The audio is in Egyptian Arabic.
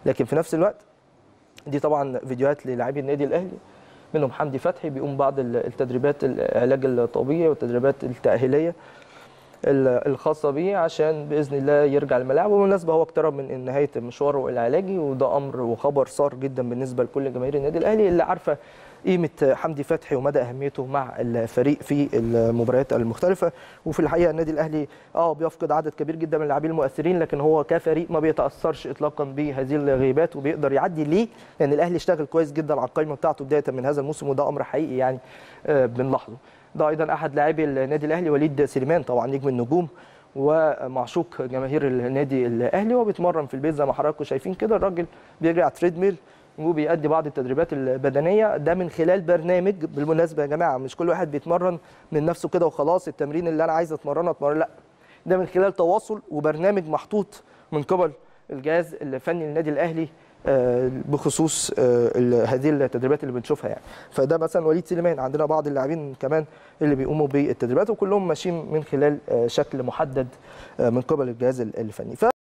لكن في نفس الوقت دي طبعا فيديوهات للاعبي النادي الاهلي منهم حمدي فتحي بيقوم بعض التدريبات العلاج الطبيعي والتدريبات التاهيليه الخاصه بيه عشان باذن الله يرجع الملاعب وبالمناسبه هو اقترب من نهايه مشواره العلاجي وده امر وخبر صار جدا بالنسبه لكل جماهير النادي الاهلي اللي عارفه قيمه حمدي فتحي ومدى اهميته مع الفريق في المباريات المختلفه وفي الحقيقه النادي الاهلي اه بيفقد عدد كبير جدا من اللاعبين المؤثرين لكن هو كفريق ما بيتاثرش اطلاقا بهذه الغيبات وبيقدر يعدي ليه لان الاهلي اشتغل كويس جدا على القائمه بتاعته بدايه من هذا الموسم وده امر حقيقي يعني بنلاحظه ده ايضا احد لاعبي النادي الاهلي وليد سليمان طبعا نجم النجوم ومعشوق جماهير النادي الاهلي وبيتمرن في البيت زي ما حضراتكم شايفين كده الراجل بيجري على تريد ميل وبيأدي بعض التدريبات البدنيه ده من خلال برنامج بالمناسبه يا جماعه مش كل واحد بيتمرن من نفسه كده وخلاص التمرين اللي انا عايز اتمرنه اتمرن لا ده من خلال تواصل وبرنامج محطوط من قبل الجهاز الفني للنادي الاهلي بخصوص هذه التدريبات اللي بنشوفها يعني فده مثلا وليد سليمان عندنا بعض اللاعبين كمان اللي بيقوموا بالتدريبات وكلهم ماشيين من خلال شكل محدد من قبل الجهاز الفني